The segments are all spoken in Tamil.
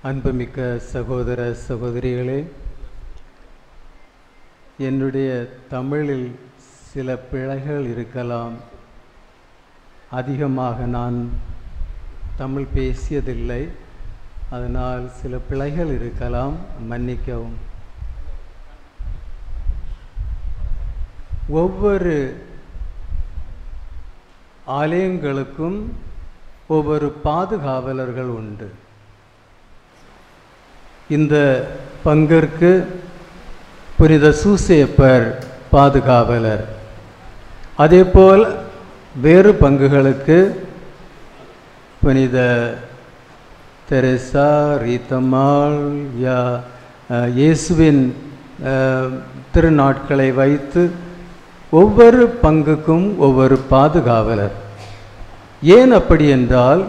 அன்புமிக்க சகோதர சகோதரிகளே என்னுடைய தமிழில் சில பிழைகள் இருக்கலாம் அதிகமாக நான் தமிழ் பேசியதில்லை அதனால் சில பிழைகள் இருக்கலாம் மன்னிக்கவும் ஒவ்வொரு ஆலயங்களுக்கும் ஒவ்வொரு பாதுகாவலர்கள் உண்டு இந்த பங்கிற்கு புனித சூசேப்பர் பாதுகாவலர் அதேபோல் வேறு பங்குகளுக்கு புனித தெரேசா ரீத்தம்மாள் யா அஹ், இயேசுவின் அஹ், திருநாட்களை வைத்து ஒவ்வொரு பங்குக்கும் ஒவ்வொரு பாதுகாவலர் ஏன் அப்படி என்றால்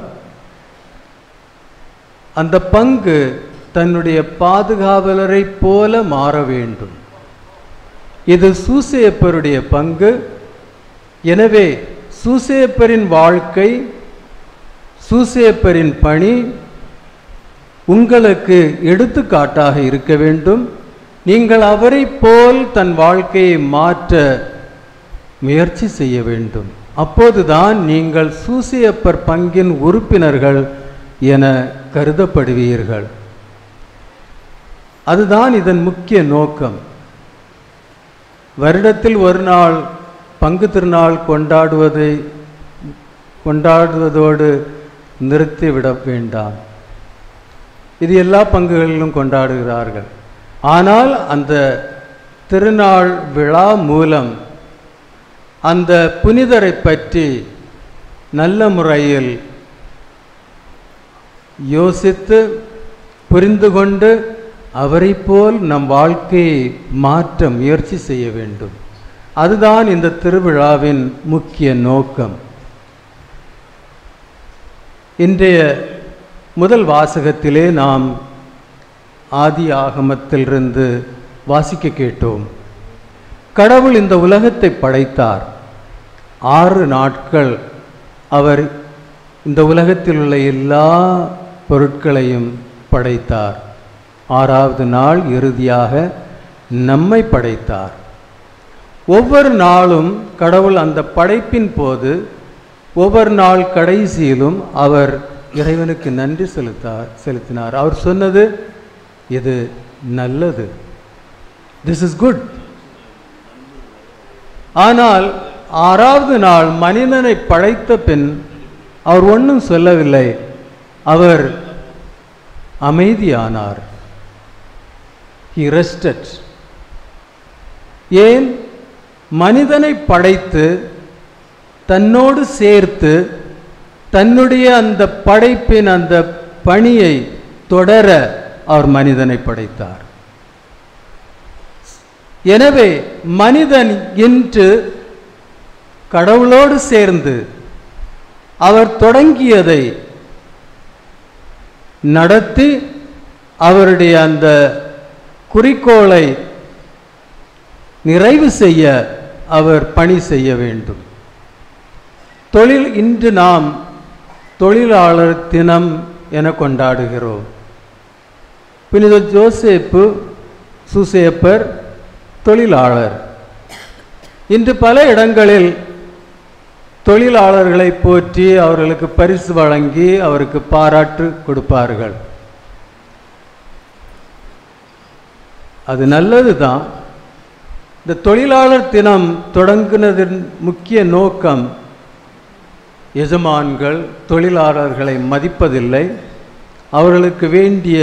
அந்த பங்கு தன்னுடைய பாதுகாவலரைப் போல மாற வேண்டும் இது சூசேப்பருடைய பங்கு எனவே சூசேப்பரின் வாழ்க்கை சூசேப்பரின் பணி உங்களுக்கு எடுத்துக்காட்டாக இருக்க வேண்டும் நீங்கள் அவரைப் போல் தன் வாழ்க்கையை மாற்ற முயற்சி செய்ய வேண்டும் அப்போதுதான் நீங்கள் சூசையப்பர் பங்கின் உறுப்பினர்கள் என கருதப்படுவீர்கள் அதுதான் இதன் முக்கிய நோக்கம் வருடத்தில் ஒரு நாள் பங்கு திருநாள் கொண்டாடுவதை கொண்டாடுவதோடு நிறுத்திவிட வேண்டாம் இது எல்லா பங்குகளிலும் கொண்டாடுகிறார்கள் ஆனால் அந்த திருநாள் விழா மூலம் அந்த புனிதரை பற்றி நல்ல முறையில் யோசித்து புரிந்து கொண்டு அவரைப் போல் நம் வாழ்க்கையை மாற்ற முயற்சி செய்ய வேண்டும் அதுதான் இந்த திருவிழாவின் முக்கிய நோக்கம் இன்றைய முதல் வாசகத்திலே நாம் ஆதி ஆகமத்திலிருந்து வாசிக்க கேட்டோம் கடவுள் இந்த உலகத்தை படைத்தார் ஆறு நாட்கள் அவர் இந்த உலகத்தில் உள்ள எல்லா பொருட்களையும் படைத்தார் ஆறாவது நாள் இறுதியாக நம்மை படைத்தார் ஒவ்வொரு நாளும் கடவுள் அந்த படைப்பின் போது ஒவ்வொரு நாள் கடைசியிலும் அவர் இறைவனுக்கு நன்றி செலுத்தார் செலுத்தினார் அவர் சொன்னது இது நல்லது திஸ் இஸ் குட் ஆனால் ஆறாவது நாள் மனிதனை படைத்த பின் அவர் ஒன்றும் சொல்லவில்லை அவர் அமைதியானார் ஹி ரெஸ்டட் ஏன் மனிதனை படைத்து தன்னோடு சேர்த்து தன்னுடைய அந்த படைப்பின் அந்த பணியை தொடர அவர் மனிதனை படைத்தார் எனவே மனிதன் இன்று கடவுளோடு சேர்ந்து அவர் தொடங்கியதை நடத்தி அவருடைய அந்த குறிக்கோளை நிறைவு செய்ய அவர் பணி செய்ய வேண்டும் தொழில் இன்று நாம் தொழிலாளர் தினம் என கொண்டாடுகிறோம் புனித ஜோசேப்பு சுசேப்பர் தொழிலாளர் இன்று பல இடங்களில் தொழிலாளர்களை போற்றி அவர்களுக்கு பரிசு வழங்கி அவருக்கு பாராட்டு கொடுப்பார்கள் அது நல்லது தான் இந்த தொழிலாளர் தினம் தொடங்குனதின் முக்கிய நோக்கம் எஜமான்கள் தொழிலாளர்களை மதிப்பதில்லை அவர்களுக்கு வேண்டிய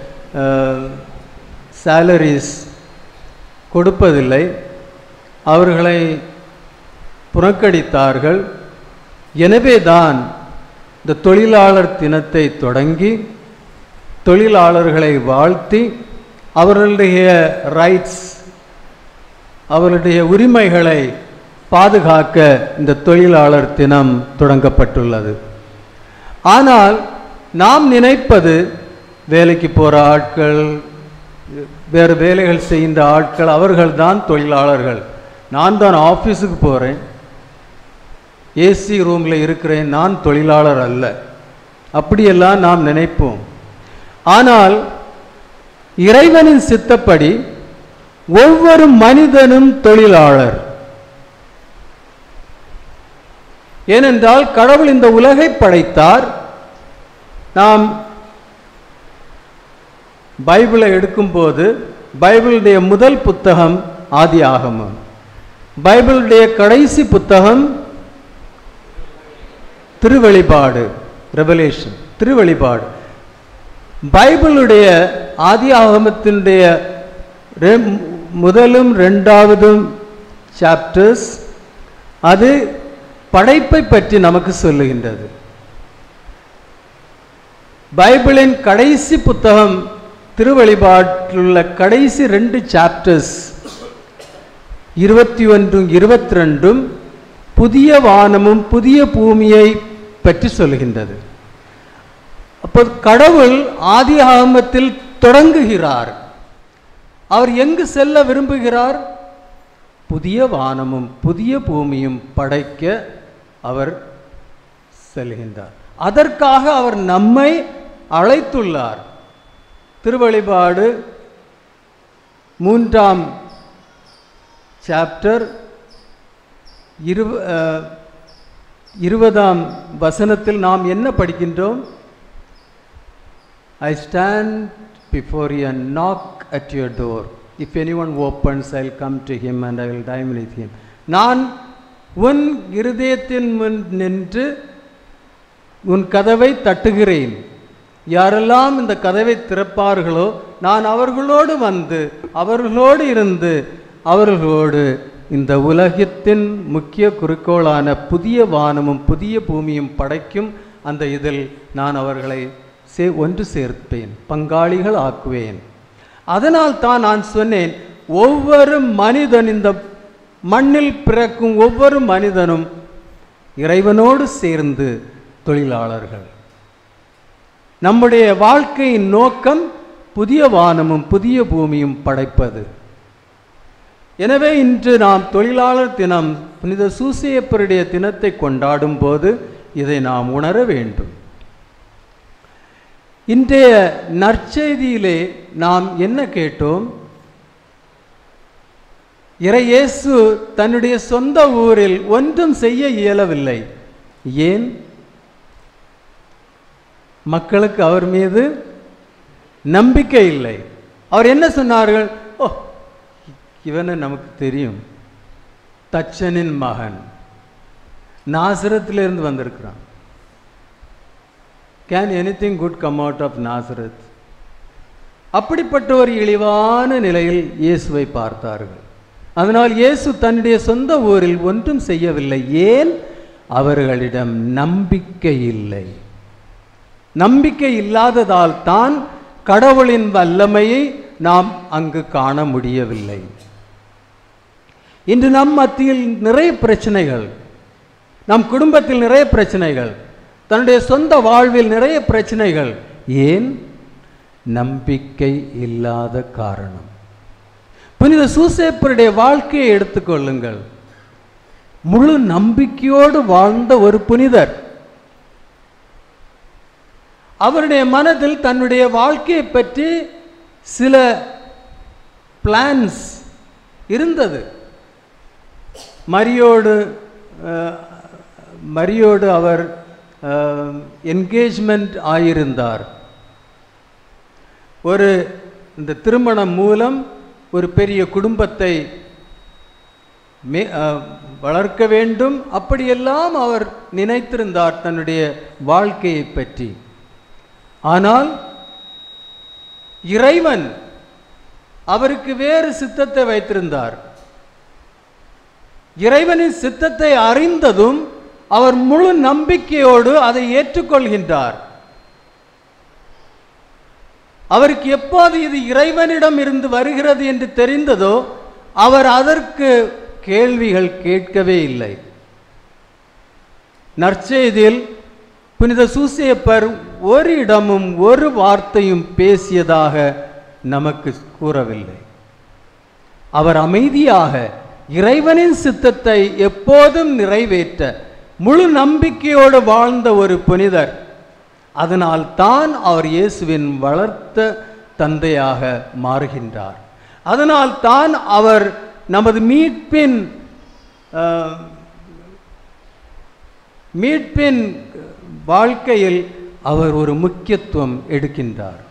சேலரிஸ் கொடுப்பதில்லை அவர்களை புறக்கணித்தார்கள் எனவே தான் இந்த தொழிலாளர் தினத்தை தொடங்கி தொழிலாளர்களை வாழ்த்தி அவர்களுடைய ரைட்ஸ் அவர்களுடைய உரிமைகளை பாதுகாக்க இந்த தொழிலாளர் தினம் தொடங்கப்பட்டுள்ளது ஆனால் நாம் நினைப்பது வேலைக்கு போகிற ஆட்கள் வேறு வேலைகள் செய்கின்ற ஆட்கள் அவர்கள்தான் தொழிலாளர்கள் நான் தான் ஆஃபீஸுக்கு போகிறேன் ஏசி ரூமில் இருக்கிறேன் நான் தொழிலாளர் அல்ல அப்படியெல்லாம் நாம் நினைப்போம் ஆனால் இறைவனின் சித்தப்படி ஒவ்வொரு மனிதனும் தொழிலாளர் ஏனென்றால் கடவுள் இந்த உலகை படைத்தார் நாம் பைபிளை எடுக்கும்போது பைபிளுடைய முதல் புத்தகம் ஆதி ஆகமம் பைபிளுடைய கடைசி புத்தகம் திருவெளிப்பாடு ரெவலேஷன் திருவெளிப்பாடு பைபிளுடைய ஆதி ஆகமத்தினுடைய ரெ- முதலும் ரெண்டாவதும் சாப்டர்ஸ் அது படைப்பை பற்றி நமக்கு சொல்லுகின்றது பைபிளின் கடைசி புத்தகம் திருவெளிப்பாட்டிலுள்ள கடைசி ரெண்டு சாப்டர்ஸ் இருபத்தி ஒன்றும் இருபத்தி ரெண்டும் புதிய வானமும் புதிய பூமியை பற்றி சொல்லுகின்றது அப்போ கடவுள் ஆதி ஆகமத்தில் தொடங்குகிறார் அவர் எங்கு செல்ல விரும்புகிறார் புதிய வானமும் புதிய பூமியும் படைக்க அவர் செல்கின்றார் அதற்காக அவர் நம்மை அழைத்துள்ளார் திருவழிபாடு மூன்றாம் சாப்டர் இரு அஹ், இருபதாம் வசனத்தில் நாம் என்ன படிக்கின்றோம் I stand before you and knock at your door. If anyone opens, I'll come to him and I will dine with him. நான் உன் இருதயத்தின் முன் நின்று உன் கதவை தட்டுகிறேன் யாரெல்லாம் இந்த கதவை திறப்பார்களோ நான் அவர்களோடு வந்து அவர்களோடு இருந்து அவர்களோடு இந்த உலகத்தின் முக்கிய குறிக்கோளான புதிய வானமும் புதிய பூமியும் படைக்கும் அந்த இதில் நான் அவர்களை சே ஒன்று சேர்ப்பேன் பங்காளிகள் ஆக்குவேன் அதனால் தான் நான் சொன்னேன் ஒவ்வொரு மனிதன் இந்த மண்ணில் பிறக்கும் ஒவ்வொரு மனிதனும் இறைவனோடு சேர்ந்து தொழிலாளர்கள் நம்முடைய வாழ்க்கையின் நோக்கம் புதிய வானமும் புதிய பூமியும் படைப்பது எனவே இன்று நாம் தொழிலாளர் தினம் புனித சூசையப்பருடைய தினத்தை கொண்டாடும் போது இதை நாம் உணர வேண்டும் இன்றைய நற்செய்தியிலே நாம் என்ன கேட்டோம் இறையேசு தன்னுடைய சொந்த ஊரில் ஒன்றும் செய்ய இயலவில்லை ஏன் மக்களுக்கு அவர் மீது நம்பிக்கை இல்லை அவர் என்ன சொன்னார்கள் ஓ இவனை நமக்கு தெரியும் தச்சனின் மகன் நாசரத்திலிருந்து வந்திருக்கிறான் can anything good come out of Nazareth அப்படிப்பட்ட ஒரு இழிவான நிலையில் இயேசுவை பார்த்தார்கள் அதனால் இயேசு தன்னுடைய சொந்த ஊரில் ஒன்றும் செய்யவில்லை ஏன் அவர்களிடம் நம்பிக்கை இல்லை நம்பிக்கை இல்லாததால் தான் கடவுளின் வல்லமையை நாம் அங்கு காண முடியவில்லை இன்று நம் மத்தியில் நிறைய பிரச்சனைகள் நம் குடும்பத்தில் நிறைய பிரச்சனைகள் தன்னுடைய சொந்த வாழ்வில் நிறைய பிரச்சனைகள் ஏன் நம்பிக்கை இல்லாத காரணம் புனித சூசேப்பருடைய வாழ்க்கையை எடுத்துக்கொள்ளுங்கள் முழு நம்பிக்கையோடு வாழ்ந்த ஒரு புனிதர் அவருடைய மனதில் தன்னுடைய வாழ்க்கையை பற்றி சில பிளான்ஸ் இருந்தது மரியோடு அஹ், மரியோடு அவர் என்கேஜ்மெண்ட் ஆயிருந்தார் ஒரு இந்த திருமணம் மூலம் ஒரு பெரிய குடும்பத்தை மே அஹ், வளர்க்க வேண்டும் அப்படியெல்லாம் அவர் நினைத்திருந்தார் தன்னுடைய வாழ்க்கையை பற்றி ஆனால் இறைவன் அவருக்கு வேறு சித்தத்தை வைத்திருந்தார் இறைவனின் சித்தத்தை அறிந்ததும் அவர் முழு நம்பிக்கையோடு அதை ஏற்றுக்கொள்கின்றார் அவருக்கு எப்போது இது இறைவனிடம் இருந்து வருகிறது என்று தெரிந்ததோ அவர் அதற்கு கேள்விகள் கேட்கவே இல்லை நற்செய்தியில் புனித சூசையப்பர் ஒரு இடமும் ஒரு வார்த்தையும் பேசியதாக நமக்கு கூறவில்லை அவர் அமைதியாக இறைவனின் சித்தத்தை எப்போதும் நிறைவேற்ற முழு நம்பிக்கையோடு வாழ்ந்த ஒரு புனிதர் அதனால் தான் அவர் இயேசுவின் வளர்த்த தந்தையாக மாறுகின்றார் அதனால் தான் அவர் நமது மீட்பின் அஹ், மீட்பின் வாழ்க்கையில் அவர் ஒரு முக்கியத்துவம் எடுக்கின்றார்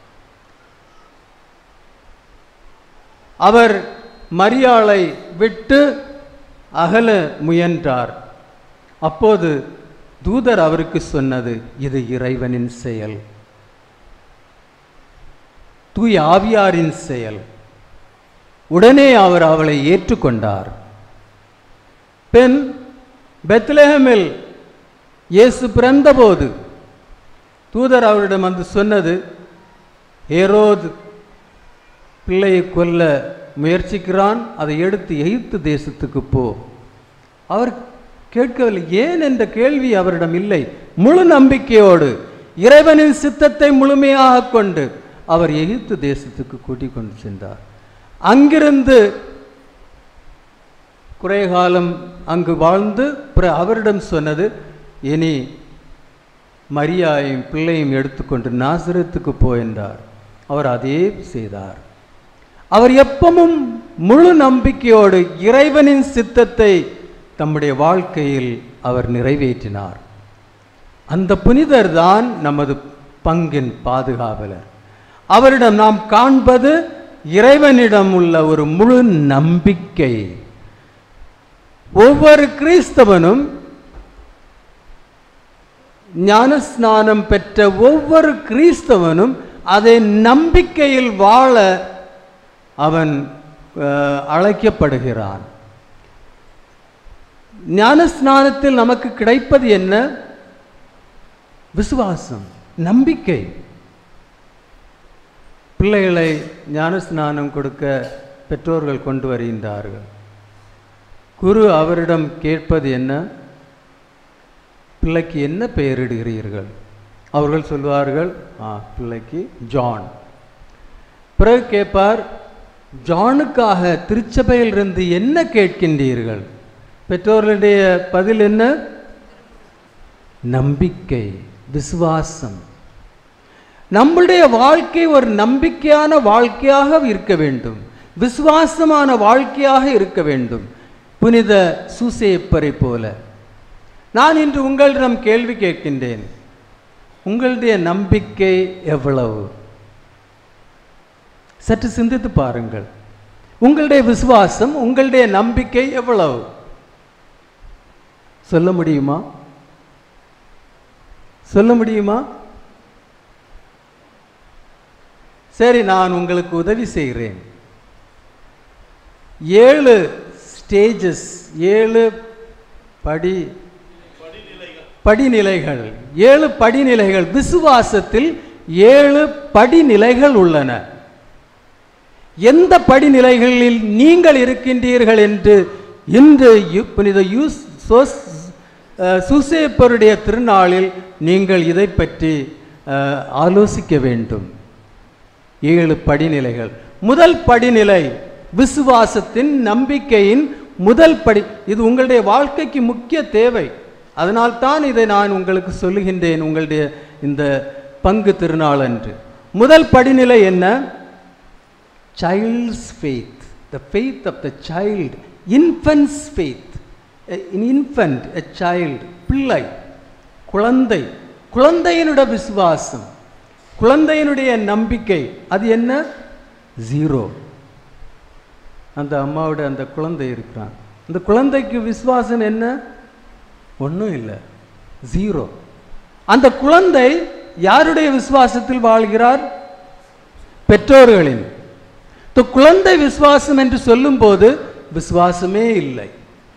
அவர் மரியாளை விட்டு அகல முயன்றார் அப்போது தூதர் அவருக்கு சொன்னது இது இறைவனின் செயல் தூய ஆவியாரின் செயல் உடனே அவர் அவளை ஏற்றுக்கொண்டார் பெண் பெத்லஹேமில் இயேசு பிறந்தபோது தூதர் அவரிடம் வந்து சொன்னது ஏரோது பிள்ளையை கொல்ல முயற்சிக்கிறான் அதை எடுத்து எகிப்து தேசத்துக்கு போ அவர் கேட்கவில்லை ஏன் என்ற கேள்வி அவரிடம் இல்லை முழு நம்பிக்கையோடு இறைவனின் சித்தத்தை முழுமையாக கொண்டு அவர் எகிப்து தேசத்துக்கு கூட்டிக் கொண்டு சென்றார் அங்கிருந்து குறை காலம் அங்கு வாழ்ந்து பிற அவரிடம் சொன்னது இனி மரியாயையும் பிள்ளையும் எடுத்துக்கொண்டு நாசிரத்துக்கு போ என்றார் அவர் அதே செய்தார் அவர் எப்பவும் முழு நம்பிக்கையோடு இறைவனின் சித்தத்தை தம்முடைய வாழ்க்கையில் அவர் நிறைவேற்றினார் அந்த புனிதர் தான் நமது பங்கின் பாதுகாவலர் அவரிடம் நாம் காண்பது இறைவனிடம் உள்ள ஒரு முழு நம்பிக்கை ஒவ்வொரு கிறிஸ்தவனும் ஞானஸ்நானம் பெற்ற ஒவ்வொரு கிறிஸ்தவனும் அதை நம்பிக்கையில் வாழ அவன் அஹ், அழைக்கப்படுகிறான் ஞானஸ்நானத்தில் நமக்கு கிடைப்பது என்ன விசுவாசம் நம்பிக்கை பிள்ளைகளை ஞானஸ்நானம் கொடுக்க பெற்றோர்கள் கொண்டு வருகின்றார்கள் குரு அவரிடம் கேட்பது என்ன பிள்ளைக்கு என்ன பெயரிடுகிறீர்கள் அவர்கள் சொல்வார்கள் ஆ பிள்ளைக்கு ஜான் பிறகு கேட்பார் ஜானுக்காக திருச்சபையிலிருந்து என்ன கேட்கின்றீர்கள் பெற்றோர்களுடைய பதில் என்ன நம்பிக்கை விசுவாசம் நம்முடைய வாழ்க்கை ஒரு நம்பிக்கையான வாழ்க்கையாக இருக்க வேண்டும் விசுவாசமான வாழ்க்கையாக இருக்க வேண்டும் புனித சூசேப்பரை போல நான் இன்று உங்களிடம் கேள்வி கேட்கின்றேன் உங்களுடைய நம்பிக்கை எவ்வளவு சற்று சிந்தித்து பாருங்கள் உங்களுடைய விசுவாசம் உங்களுடைய நம்பிக்கை எவ்வளவு சொல்ல முடியுமா சொல்ல முடியுமா சரி நான் உங்களுக்கு உதவி செய்கிறேன் ஏழு ஸ்டேஜஸ் ஏழு படி படிநிலைகள் ஏழு படிநிலைகள் விசுவாசத்தில் ஏழு படிநிலைகள் உள்ளன எந்த படிநிலைகளில் நீங்கள் இருக்கின்றீர்கள் என்று இன்று யு- புனித யூஸ் சோஸ் அஹ், சூசேப்பருடைய திருநாளில் நீங்கள் இதை பற்றி அஹ், ஆலோசிக்க வேண்டும் ஏழு படிநிலைகள் முதல் படிநிலை விசுவாசத்தின் நம்பிக்கையின் முதல் படி இது உங்களுடைய வாழ்க்கைக்கு முக்கிய தேவை அதனால்தான் இதை நான் உங்களுக்கு சொல்லுகின்றேன் உங்களுடைய இந்த பங்கு திருநாள் அன்று முதல் படிநிலை என்ன child's faith the faith of the child infant's faith A- an infant a child பிள்ளை குழந்தை குழந்தையினுடைய விசுவாசம் குழந்தையினுடைய நம்பிக்கை அது என்ன ஜீரோ அந்த அம்மாவோட அந்த குழந்தை இருக்கிறான் அந்த குழந்தைக்கு விசுவாசம் என்ன ஒன்றும் இல்லை ஜீரோ அந்த குழந்தை யாருடைய விசுவாசத்தில் வாழ்கிறார் பெற்றோர்களின் இந்த குழந்தை விசுவாசம் என்று சொல்லும்போது விசுவாசமே இல்லை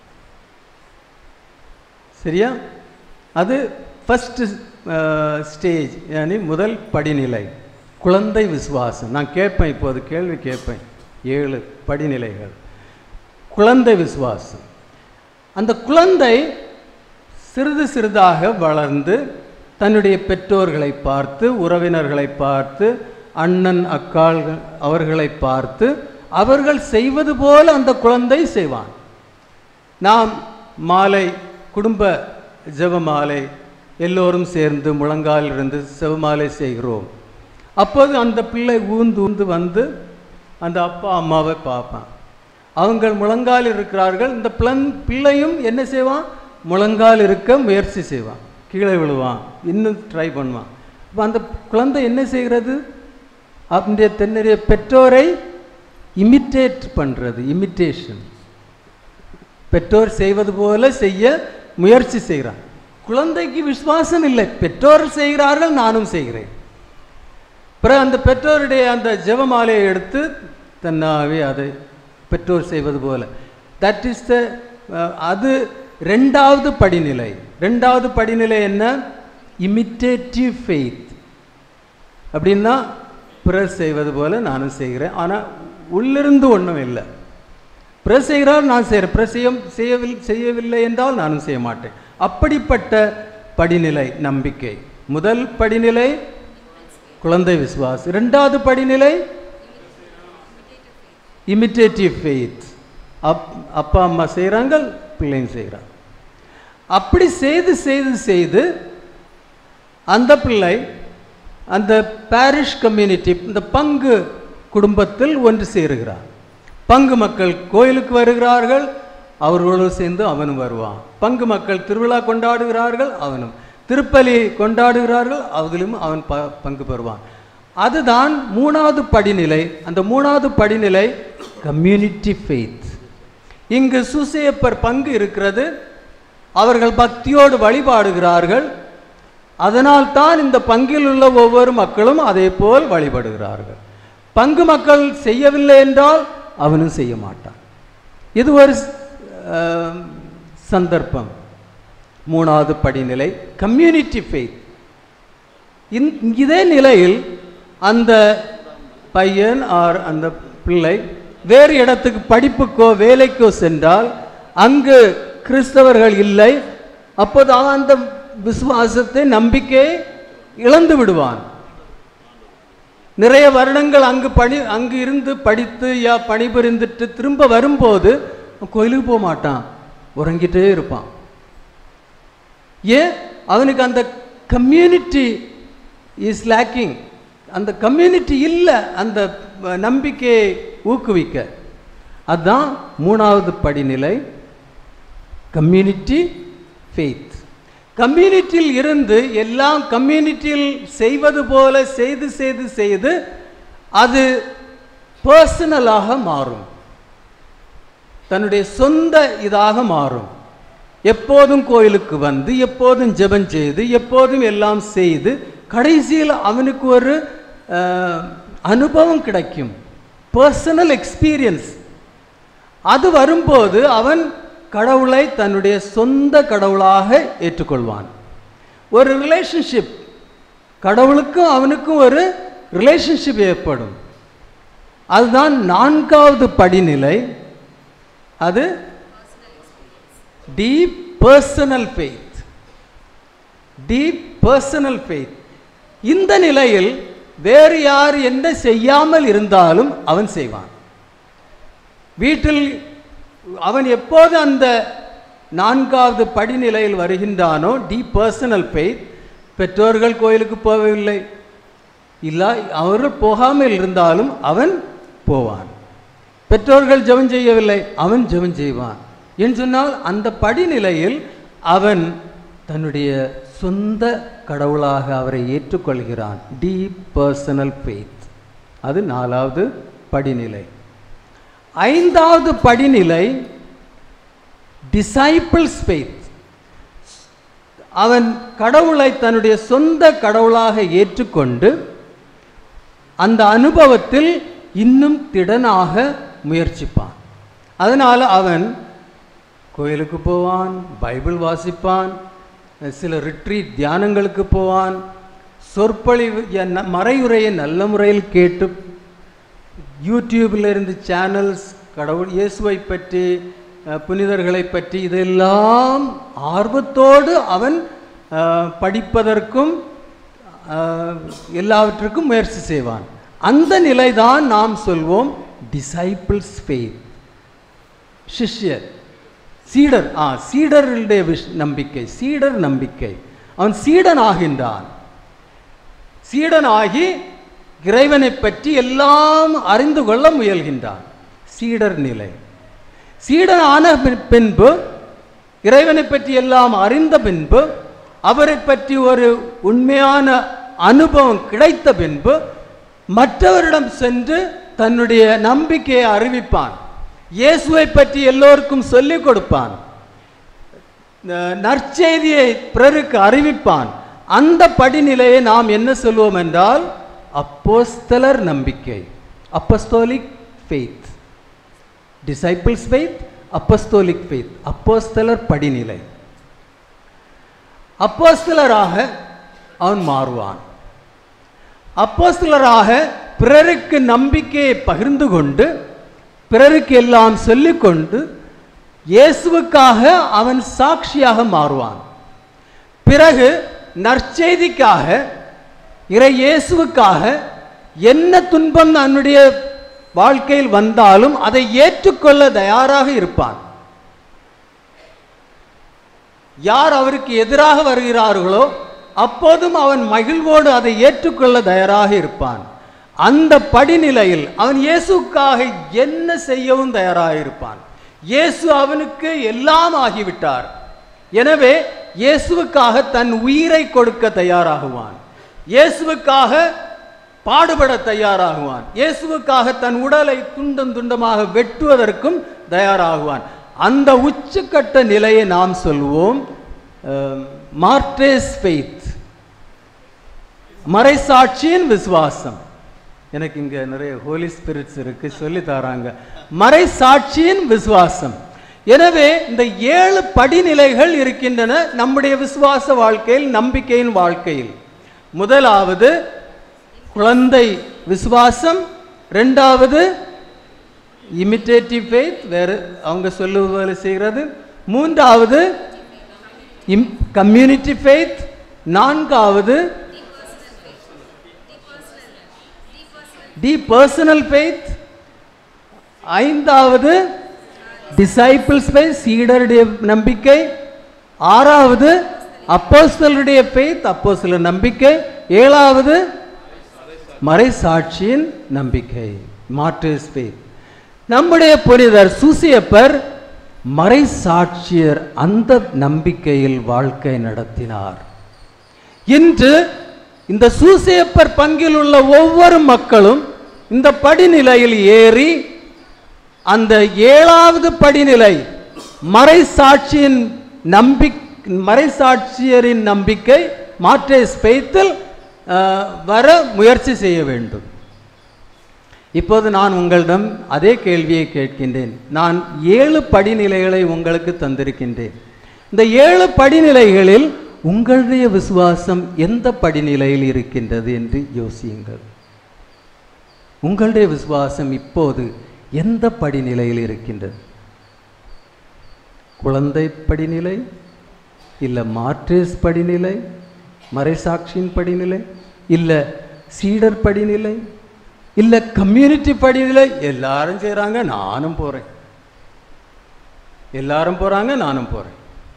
சரியா அது ஃபர்ஸ்ட் ஸ்டேஜ் யானி முதல் படிநிலை குழந்தை விசுவாசம் நான் கேட்பேன் இப்போது கேள்வி கேட்பேன் ஏழு படிநிலைகள் குழந்தை விசுவாசம் அந்த குழந்தை சிறிது சிறிதாக வளர்ந்து தன்னுடைய பெற்றோர்களை பார்த்து உறவினர்களை பார்த்து அண்ணன் அக்காள் அவர்களை பார்த்து அவர்கள் செய்வது போல அந்த குழந்தை செய்வான் நாம் மாலை குடும்ப ஜெப மாலை எல்லோரும் சேர்ந்து முழங்கால் இருந்து செவமாலை செய்கிறோம் அப்போது அந்த பிள்ளை ஊந்து ஊந்து வந்து அந்த அப்பா அம்மாவை பார்ப்பான் அவங்க முழங்கால் இருக்கிறார்கள் இந்த பிளன் பிள்ளையும் என்ன செய்வான் முழங்கால் இருக்க முயற்சி செய்வான் கீழே விழுவான் இன்னும் ட்ரை பண்ணுவான் அப்போ அந்த குழந்தை என்ன செய்கிறது அவனுடைய தன்னுடைய பெற்றோரை இமிட்டேட் பண்ணுறது இமிட்டேஷன் பெற்றோர் செய்வது போல செய்ய முயற்சி செய்கிறான் குழந்தைக்கு விசுவாசம் இல்லை பெற்றோர் செய்கிறார்கள் நானும் செய்கிறேன் பிறகு அந்த பெற்றோருடைய அந்த ஜெபமாலையை எடுத்து தன்னாவே அதை பெற்றோர் செய்வது போல தட் இஸ் த அது ரெண்டாவது படிநிலை ரெண்டாவது படிநிலை என்ன இமிட்டேட்டிவ் ஃபெய்த் அப்படின்னா பிறர் செய்வது போல நானும் செய்கிறேன் ஆனால் உள்ளிருந்து ஒன்றும் இல்லை பிறர் செய்கிறார் நான் செய்கிறேன் பிறர் செய்ய செய்யவில்லை செய்யவில்லை என்றால் நானும் செய்ய மாட்டேன் அப்படிப்பட்ட படிநிலை நம்பிக்கை முதல் படிநிலை குழந்தை விசுவாஸ் இரண்டாவது படிநிலை இமிட்டேட்டிவ் ஃபெய்த் அப் அப்பா அம்மா செய்கிறாங்க பிள்ளைங்க செய்கிறாங்க அப்படி செய்து செய்து செய்து அந்த பிள்ளை அந்த பாரிஷ் கம்யூனிட்டி இந்த பங்கு குடும்பத்தில் ஒன்று சேருகிறார் பங்கு மக்கள் கோயிலுக்கு வருகிறார்கள் அவர்களோடு சேர்ந்து அவனும் வருவான் பங்கு மக்கள் திருவிழா கொண்டாடுகிறார்கள் அவனும் திருப்பலி கொண்டாடுகிறார்கள் அதிலும் அவன் ப பங்கு பெறுவான் அதுதான் மூணாவது படிநிலை அந்த மூணாவது படிநிலை கம்யூனிட்டி ஃபெய்த் இங்கு சுசேப்பர் பங்கு இருக்கிறது அவர்கள் பக்தியோடு வழிபாடுகிறார்கள் அதனால் தான் இந்த பங்கில் உள்ள ஒவ்வொரு மக்களும் அதே போல் வழிபடுகிறார்கள் பங்கு மக்கள் செய்யவில்லை என்றால் அவனும் செய்ய மாட்டான் இது ஒரு அஹ், சந்தர்ப்பம் மூணாவது படிநிலை கம்யூனிட்டி ஃபெய்த் இந் இதே நிலையில் அந்த பையன் ஆர் அந்த பிள்ளை வேறு இடத்துக்கு படிப்புக்கோ வேலைக்கோ சென்றால் அங்கு கிறிஸ்தவர்கள் இல்லை அப்போது அவன் அந்த விசுவாசத்தை நம்பிக்கையை இழந்து விடுவான் நிறைய வருடங்கள் அங்கு பணி அங்கு இருந்து படித்து யா பணிபுரிந்துட்டு திரும்ப வரும்போது அவன் கோயிலுக்கு போக மாட்டான் உறங்கிட்டே இருப்பான் ஏன் அவனுக்கு அந்த கம்யூனிட்டி இஸ் லேக்கிங் அந்த கம்யூனிட்டி இல்லை அந்த அஹ், நம்பிக்கையை ஊக்குவிக்க அதுதான் மூணாவது படிநிலை கம்யூனிட்டி ஃபெய்த் கம்யூனிட்டியில் இருந்து எல்லாம் கம்யூனிட்டியில் செய்வது போல செய்து செய்து செய்து அது பர்சனலாக மாறும் தன்னுடைய சொந்த இதாக மாறும் எப்போதும் கோயிலுக்கு வந்து எப்போதும் ஜெபம் செய்து எப்போதும் எல்லாம் செய்து கடைசியில் அவனுக்கு ஒரு அஹ், அனுபவம் கிடைக்கும் பர்சனல் எக்ஸ்பீரியன்ஸ் அது வரும்போது அவன் கடவுளை தன்னுடைய சொந்த கடவுளாக ஏற்றுக்கொள்வான் ஒரு ரிலேஷன்ஷிப் கடவுளுக்கும் அவனுக்கும் ஒரு ரிலேஷன்ஷிப் ஏற்படும் அதுதான் நான்காவது படிநிலை அது deep personal faith deep personal faith இந்த நிலையில் வேறு யார் என்ன செய்யாமல் இருந்தாலும் அவன் செய்வான் வீட்டில் அவன் எப்போது அந்த நான்காவது படிநிலையில் வருகின்றானோ டி பர்சனல் ஃபெய்த் பெற்றோர்கள் கோயிலுக்கு போகவில்லை இல்லை அவர்கள் போகாமல் இருந்தாலும் அவன் போவான் பெற்றோர்கள் ஜெபம் செய்யவில்லை அவன் ஜெபம் செய்வான் என்று சொன்னால் அந்த படிநிலையில் அவன் தன்னுடைய சொந்த கடவுளாக அவரை ஏற்றுக்கொள்கிறான் டீப் பர்சனல் ஃபெய்த் அது நாலாவது படிநிலை ஐந்தாவது படிநிலை டிசைபிள்ஸ் ஃபெய்த் அவன் கடவுளை தன்னுடைய சொந்த கடவுளாக ஏற்றுக்கொண்டு அந்த அனுபவத்தில் இன்னும் திடனாக முயற்சிப்பான் அதனால் அவன் கோயிலுக்கு போவான் பைபிள் வாசிப்பான் சில ரிட்ரீட் தியானங்களுக்கு போவான் சொற்பொழிவு என்ன மறையுரையை நல்ல முறையில் கேட்டு யூடியூப்ல இருந்து சேனல்ஸ் கடவுள் இயேசுவை பற்றி அஹ், புனிதர்களை பற்றி இதெல்லாம் ஆர்வத்தோடு அவன் அஹ், படிப்பதற்கும் அஹ், எல்லாவற்றுக்கும் முயற்சி செய்வான் அந்த நிலைதான் நாம் சொல்வோம் டிசைபிள்ஸ் ஃபெய்த் சிஷ்யர் சீடர் ஆ சீடர்களுடைய விஷ் நம்பிக்கை சீடர் நம்பிக்கை அவன் சீடன் ஆகின்றான் சீடனாகி இறைவனை பற்றி எல்லாம் அறிந்து கொள்ள முயல்கின்றான் சீடர் நிலை சீடன் ஆன பின்- பின்பு இறைவனை பற்றி எல்லாம் அறிந்த பின்பு அவரை பற்றி ஒரு உண்மையான அனுபவம் கிடைத்த பின்பு மற்றவரிடம் சென்று தன்னுடைய நம்பிக்கையை அறிவிப்பான் இயேசுவை பற்றி எல்லோருக்கும் சொல்லிக் கொடுப்பான் ந- நற்செய்தியை பிறருக்கு அறிவிப்பான் அந்த படிநிலையை நாம் என்ன சொல்லுவோம் என்றால் அப்போஸ்தலர் நம்பிக்கை apostolic faith disciples faith apostolic faith அப்போஸ்தலர் படிநிலை அப்போஸ்தலராக அவன் மாறுவான் அப்போஸ்தலராக பிறருக்கு நம்பிக்கையை பகிர்ந்து கொண்டு பிறருக்கு எல்லாம் சொல்லிக்கொண்டு இயேசுவுக்காக அவன் சாட்சியாக மாறுவான் பிறகு நற்செய்திக்காக இறை இயேசுவுக்காக என்ன துன்பம் தன்னுடைய வாழ்க்கையில் வந்தாலும் அதை ஏற்றுக்கொள்ள தயாராக இருப்பான் யார் அவருக்கு எதிராக வருகிறார்களோ அப்போதும் அவன் மகிழ்வோடு அதை ஏற்றுக்கொள்ள தயாராக இருப்பான் அந்த படிநிலையில் அவன் இயேசுக்காக என்ன செய்யவும் தயாராக இருப்பான் இயேசு அவனுக்கு எல்லாம் ஆகிவிட்டார் எனவே இயேசுவுக்காக தன் உயிரை கொடுக்க தயாராகுவான் இயேசுவுக்காக பாடுபட தயாராகுவான் இயேசுவுக்காக தன் உடலை துண்டம் துண்டமாக வெட்டுவதற்கும் தயாராகுவான் அந்த உச்சக்கட்ட நிலையை நாம் சொல்வோம் மார்டேஸ் ஃபெய்த் மறைசாட்சியின் விசுவாசம் எனக்கு இங்க நிறைய ஹோலி ஸ்பிரிட்ஸ் இருக்கு சொல்லி தராங்க மறைசாட்சியின் விசுவாசம் எனவே இந்த ஏழு படிநிலைகள் இருக்கின்றன நம்முடைய விசுவாச வாழ்க்கையில் நம்பிக்கையின் வாழ்க்கையில் முதலாவது குழந்தை விசுவாசம் ரெண்டாவது இமிட்டேட்டிவ் ஃபெய்த் வேறு அவங்க சொல்லுவது செய்கிறது மூன்றாவது இம் கம்யூனிட்டி ஃபெய்த் நான்காவது டி பர்சனல் ஃபெய்த் ஐந்தாவது டிசைபிள்ஸ் ஃபெய்த் சீடருடைய நம்பிக்கை ஆறாவது அப்போஸ்தலருடைய ஃபெய்த் அப்போஸ்தலர் நம்பிக்கை ஏழாவது மறைசாட்சியின் நம்பிக்கை மார்டர்ஸ் ஃபெய்த் நம்முடைய புனிதர் சூசியப்பர் மறைசாட்சியர் அந்த நம்பிக்கையில் வாழ்க்கை நடத்தினார் இன்று இந்த சூசேப்பர் பங்கில் உள்ள ஒவ்வொரு மக்களும் இந்த படிநிலையில் ஏறி அந்த ஏழாவது படிநிலை மறைசாட்சியின் நம்பி மறைசாட்சியரின் நம்பிக்கை மாற்றே ஸ்பெய்த்தில் வர முயற்சி செய்ய வேண்டும் இப்போது நான் உங்களிடம் அதே கேள்வியை கேட்கின்றேன் நான் ஏழு படிநிலைகளை உங்களுக்கு தந்திருக்கின்றேன் இந்த ஏழு படிநிலைகளில் உங்களுடைய விசுவாசம் எந்த படிநிலையில் இருக்கின்றது என்று யோசியுங்கள் உங்களுடைய விசுவாசம் இப்போது எந்த படிநிலையில் இருக்கின்றது குழந்தை படிநிலை இல்லை மார்டேஸ் படிநிலை மறைசாட்சியின் படிநிலை இல்லை சீடர் படிநிலை இல்லை கம்யூனிட்டி படிநிலை எல்லாரும் செய்கிறாங்க நானும் போகிறேன் எல்லாரும் போகிறாங்க நானும் போகிறேன்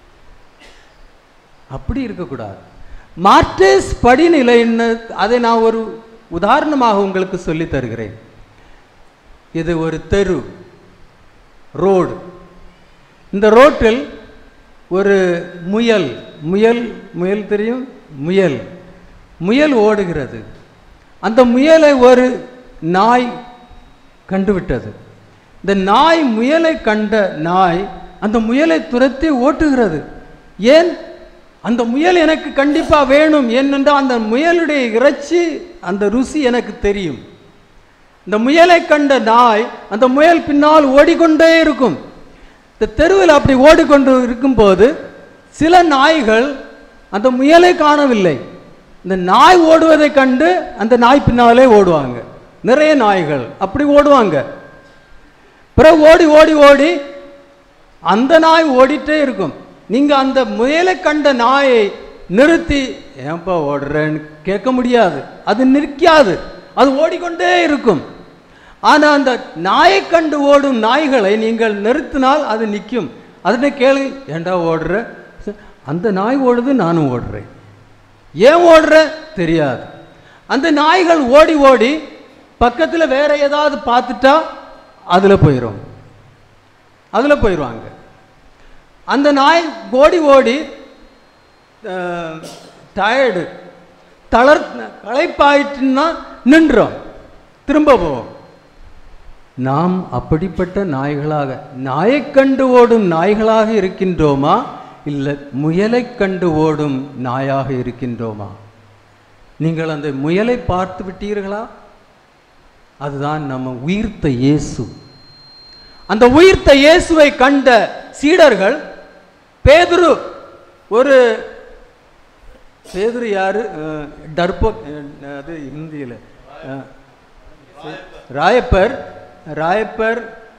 அப்படி இருக்கக்கூடாது மார்டேஸ் படிநிலைன்னு அதை நான் ஒரு உதாரணமாக உங்களுக்கு சொல்லி தருகிறேன் இது ஒரு தெரு ரோடு இந்த ரோட்டில் ஒரு முயல் முயல் முயல் தெரியும் முயல் முயல் ஓடுகிறது அந்த முயலை ஒரு நாய் கண்டுவிட்டது இந்த நாய் முயலை கண்ட நாய் அந்த முயலை துரத்தி ஓட்டுகிறது ஏன் அந்த முயல் எனக்கு கண்டிப்பாக வேணும் ஏனென்றால் அந்த முயலுடைய இறைச்சி அந்த ருசி எனக்கு தெரியும் இந்த முயலை கண்ட நாய் அந்த முயல் பின்னால் ஓடிக்கொண்டே இருக்கும் இந்த தெருவில் அப்படி ஓடிக்கொண்டு இருக்கும்போது சில நாய்கள் அந்த முயலை காணவில்லை இந்த நாய் ஓடுவதை கண்டு அந்த நாய் பின்னாலே ஓடுவாங்க நிறைய நாய்கள் அப்படி ஓடுவாங்க பிறகு ஓடி ஓடி ஓடி அந்த நாய் ஓடிட்டே இருக்கும் நீங்க அந்த முயலை கண்ட நாயை நிறுத்தி ஏன்பா ஓடுறேன்னு கேட்க முடியாது அது நிற்காது அது ஓடிக்கொண்டே இருக்கும் ஆனா அந்த நாயை கண்டு ஓடும் நாய்களை நீங்கள் நிறுத்தினால் அது நிற்கும் அதனை கேளு ஏண்டா ஓடுற அந்த நாய் ஓடுது நானும் ஓடுறேன் ஏன் ஓடுற தெரியாது அந்த நாய்கள் ஓடி ஓடி பக்கத்தில் வேற ஏதாவது பார்த்துட்டா அதில் போயிடும் அதில் போயிடுவாங்க அந்த நாய் ஓடி ஓடி டயர்டு தளர் களைப்பாயிட்டுன்னா நின்றோம் திரும்ப போவோம் நாம் அப்படிப்பட்ட நாய்களாக நாயைக் கண்டு ஓடும் நாய்களாக இருக்கின்றோமா இல்லை முயலைக் கண்டு ஓடும் நாயாக இருக்கின்றோமா நீங்கள் அந்த முயலை பார்த்து விட்டீர்களா அதுதான் நம்ம உயிர்த்த இயேசு அந்த உயிர்த்த இயேசுவை கண்ட சீடர்கள் பேதுரு ஒரு பேதுரு யாரு அஹ், டர்போ அஹ், அது ஹிந்தியில் Rayappar Rayappar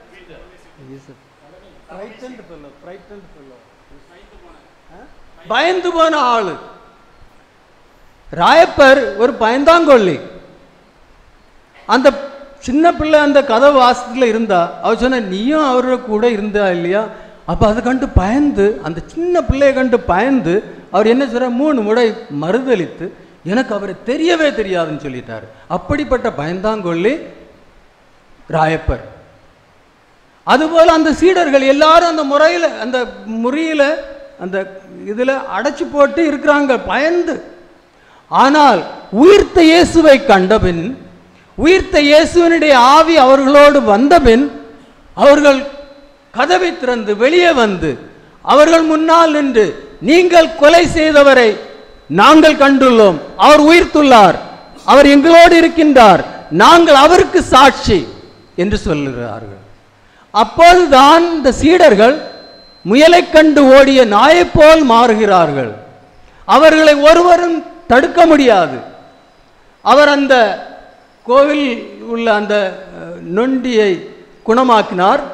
frightened fellow, frightened fellow. அஹ்? பயந்து போன ஆளு ராயப்பர் ஒரு பயந்தாங்கொள்ளி அந்த சின்ன பிள்ளை அந்த கதை வாசத்துல இருந்தா அவ சொன்ன நீயும் அவரோட கூட இருந்தா இல்லையா அப்ப அதை கண்டு பயந்து அந்த சின்ன பிள்ளையை கண்டு பயந்து அவர் என்ன சொல்ற மூணு முறை மறுதளித்து எனக்கு அவரை தெரியவே தெரியாதுன்னு சொல்லிட்டாரு அப்படிப்பட்ட பயந்தாங்கொள்ளி ராயப்பர் அதுபோல அந்த சீடர்கள் எல்லாரும் அந்த முறையில் அந்த முறியில அந்த இதுல அடைச்சு போட்டு இருக்கிறாங்க பயந்து ஆனால் உயிர்த்த இயேசுவை கண்டபின் உயிர்த்த இயேசுவினுடைய ஆவி அவர்களோடு வந்தபின் அவர்கள் கதவை திறந்து வெளியே வந்து அவர்கள் முன்னால் நின்று நீங்கள் கொலை செய்தவரை நாங்கள் கண்டுள்ளோம் அவர் உயிர்த்துள்ளார் அவர் எங்களோடு இருக்கின்றார் நாங்கள் அவருக்கு சாட்சி என்று சொல்லுகிறார்கள் அப்போதுதான் இந்த சீடர்கள் முயலைக் கண்டு ஓடிய நாயைப் போல் மாறுகிறார்கள் அவர்களை ஒருவரும் தடுக்க முடியாது அவர் அந்த கோவில் உள்ள அந்த அஹ், நொண்டியை குணமாக்கினார்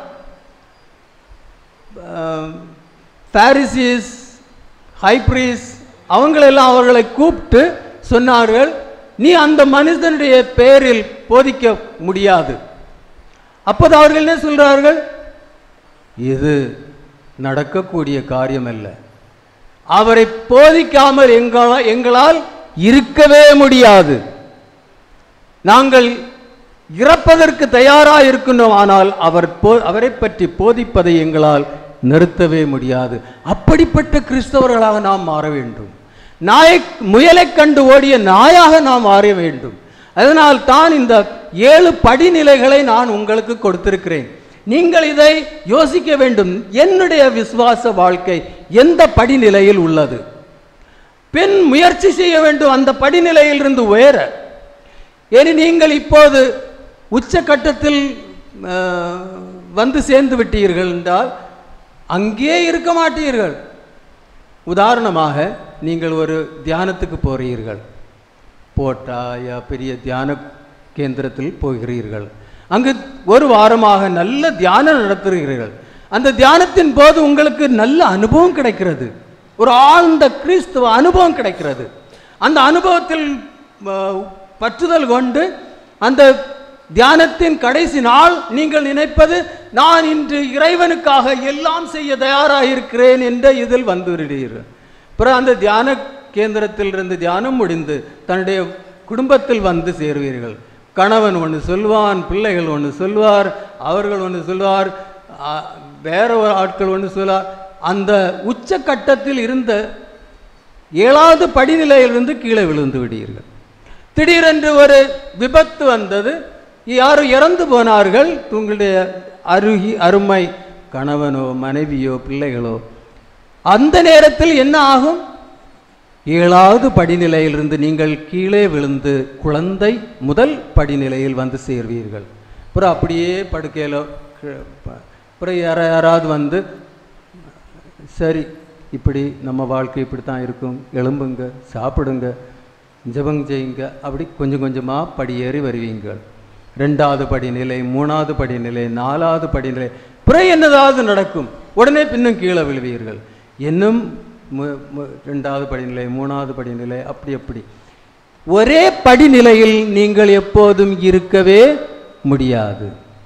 பாரிசிஸ் ஹைப்ரீஸ் அவங்களெல்லாம் அவர்களை கூப்பிட்டு சொன்னார்கள் நீ அந்த மனிதனுடைய பெயரில் போதிக்க முடியாது அப்போது அவர்கள் என்ன சொல்றார்கள் இது நடக்கக்கூடிய காரியம் அல்ல அவரை போதிக்காமல் எங்களா எங்களால் இருக்கவே முடியாது நாங்கள் இறப்பதற்கு தயாராக இருக்கணும் ஆனால் அவர் போ அவரை பற்றி போதிப்பதை எங்களால் நிறுத்தவே முடியாது அப்படிப்பட்ட கிறிஸ்தவர்களாக நாம் மாற வேண்டும் நாயை முயலைக் கண்டு ஓடிய நாயாக நாம் மாற வேண்டும் அதனால் தான் இந்த ஏழு படிநிலைகளை நான் உங்களுக்கு கொடுத்திருக்கிறேன் நீங்கள் இதை யோசிக்க வேண்டும் என்னுடைய விசுவாச வாழ்க்கை எந்த படிநிலையில் உள்ளது பெண் முயற்சி செய்ய வேண்டும் அந்த படிநிலையிலிருந்து உயர ஏனி நீங்கள் இப்போது உச்சக்கட்டத்தில் அஹ், வந்து சேர்ந்து விட்டீர்கள் என்றால் அங்கே இருக்க மாட்டீர்கள் உதாரணமாக நீங்கள் ஒரு தியானத்துக்கு போகிறீர்கள் போட்டாயா பெரிய தியான கேந்திரத்தில் போகிறீர்கள் அங்கு ஒரு வாரமாக நல்ல தியானம் நடத்துகிறீர்கள் அந்த தியானத்தின் போது உங்களுக்கு நல்ல அனுபவம் கிடைக்கிறது ஒரு ஆழ்ந்த கிறிஸ்துவ அனுபவம் கிடைக்கிறது அந்த அனுபவத்தில் அஹ், பற்றுதல் கொண்டு அந்த தியானத்தின் கடைசி நாள் நீங்கள் நினைப்பது நான் இன்று இறைவனுக்காக எல்லாம் செய்ய தயாராக இருக்கிறேன் என்ற இதில் வந்து விடுகிறீர்கள் பிறகு அந்த தியான கேந்திரத்திலிருந்து தியானம் முடிந்து தன்னுடைய குடும்பத்தில் வந்து சேருவீர்கள் கணவன் ஒன்று சொல்வான் பிள்ளைகள் ஒன்று சொல்வார் அவர்கள் ஒன்று சொல்வார் ஆ, வேற ஒரு ஆட்கள் ஒன்று சொல்வார் அந்த உச்சக்கட்டத்தில் இருந்த ஏழாவது படிநிலையிலிருந்து கீழே விழுந்து விடுவீர்கள் திடீரென்று ஒரு விபத்து வந்தது யாரும் இறந்து போனார்கள் உங்களுடைய அருகி அருமை கணவனோ மனைவியோ பிள்ளைகளோ அந்த நேரத்தில் என்ன ஆகும் ஏழாவது படிநிலையிலிருந்து நீங்கள் கீழே விழுந்து குழந்தை முதல் படிநிலையில் வந்து சேர்வீர்கள் அப்புறம் அப்படியே படுக்கையில் அப்புறம் யாரா யாராவது வந்து சரி இப்படி நம்ம வாழ்க்கை இப்படி தான் இருக்கும் எழும்புங்க சாப்பிடுங்க ஜெபம் செய்யுங்க அப்படி கொஞ்சம் கொஞ்சமாக படியேறி வருவீங்கள் ரெண்டாவது படிநிலை மூணாவது படிநிலை நாலாவது படிநிலை பிறகு என்னதாவது நடக்கும் உடனே பின்னும் கீழே விழுவீர்கள் இன்னும் மு- மு- ரெண்டாவது படிநிலை மூணாவது படிநிலை அப்படி அப்படி ஒரே படிநிலையில் நீங்கள் எப்போதும் இருக்கவே முடியாது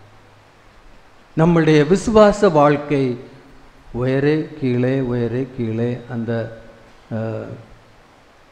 நம்முடைய விசுவாச வாழ்க்கை உயரே கீழே உயரே கீழே அந்த அஹ்,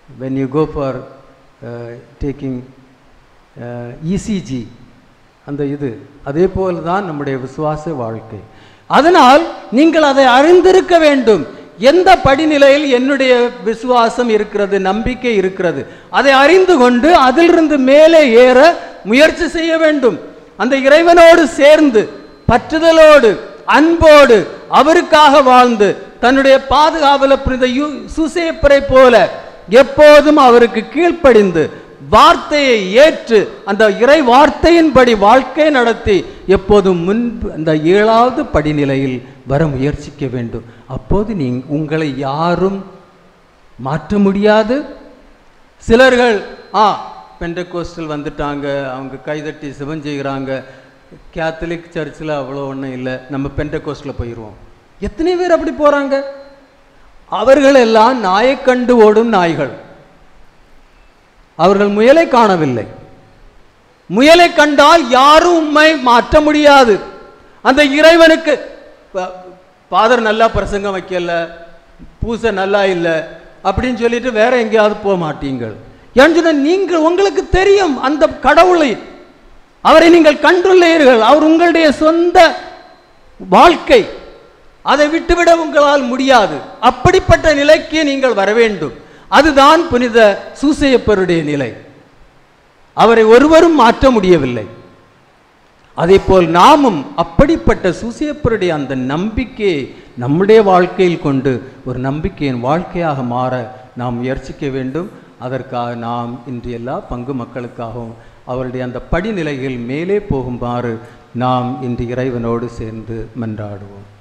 when you go for uh, taking uh, ECG அந்த இது அதே போல தான் நம்முடைய விசுவாச வாழ்க்கை அதனால் நீங்கள் அதை அறிந்திருக்க வேண்டும் எந்த படிநிலையில் என்னுடைய விசுவாசம் இருக்கிறது நம்பிக்கை இருக்கிறது அதை அறிந்து கொண்டு அதிலிருந்து மேலே ஏற முயற்சி செய்ய வேண்டும் அந்த இறைவனோடு சேர்ந்து பற்றுதலோடு அன்போடு அவருக்காக வாழ்ந்து தன்னுடைய பாதுகாவல புனித யூ- சூசேப்பரை போல எப்போதும் அவருக்கு கீழ்ப்படிந்து வார்த்தையை ஏற்று அந்த இறை வார்த்தையின்படி வாழ்க்கை நடத்தி எப்போதும் முன்பு அந்த ஏழாவது படிநிலையில் வர முயற்சிக்க வேண்டும் அப்போது நீ உங்களை யாரும் மாற்ற முடியாது சிலர்கள் ஆ பெண்டகோஸ்டல் வந்துட்டாங்க அவங்க கைதட்டி சிவம் செய்கிறாங்க கேத்தலிக் சர்ச்சில் அவ்வளோ ஒன்றும் இல்லை நம்ம பெண்டகோஸ்டில் போயிடுவோம் எத்தனை பேர் அப்படி போகிறாங்க அவர்கள் எல்லாம் நாயைக் கண்டு ஓடும் நாய்கள் அவர்கள் முயலை காணவில்லை முயலை கண்டால் யாரும் உம்மை மாற்ற முடியாது அந்த இறைவனுக்கு ப- ஃபாதர் நல்லா பிரசங்கம் வைக்கல பூசை நல்லா இல்லை அப்படின்னு சொல்லிட்டு வேற எங்கேயாவது போக மாட்டீங்கள் ஏன்னு சொன்னா நீங்கள் உங்களுக்கு தெரியும் அந்த கடவுளை அவரை நீங்கள் கண்டுள்ளீர்கள் அவர் உங்களுடைய சொந்த வாழ்க்கை அதை விட்டுவிட உங்களால் முடியாது அப்படிப்பட்ட நிலைக்கு நீங்கள் வர வேண்டும் அதுதான் புனித சூசையப்பருடைய நிலை அவரை ஒருவரும் மாற்ற முடியவில்லை அதேபோல் நாமும் அப்படிப்பட்ட சூசையப்பருடைய அந்த நம்பிக்கையை நம்முடைய வாழ்க்கையில் கொண்டு ஒரு நம்பிக்கையின் வாழ்க்கையாக மாற நாம் முயற்சிக்க வேண்டும் அதற்காக நாம் இன்று எல்லா பங்கு மக்களுக்காகவும் அவருடைய அந்த படிநிலைகள் மேலே போகுமாறு நாம் இன்று இறைவனோடு சேர்ந்து மன்றாடுவோம்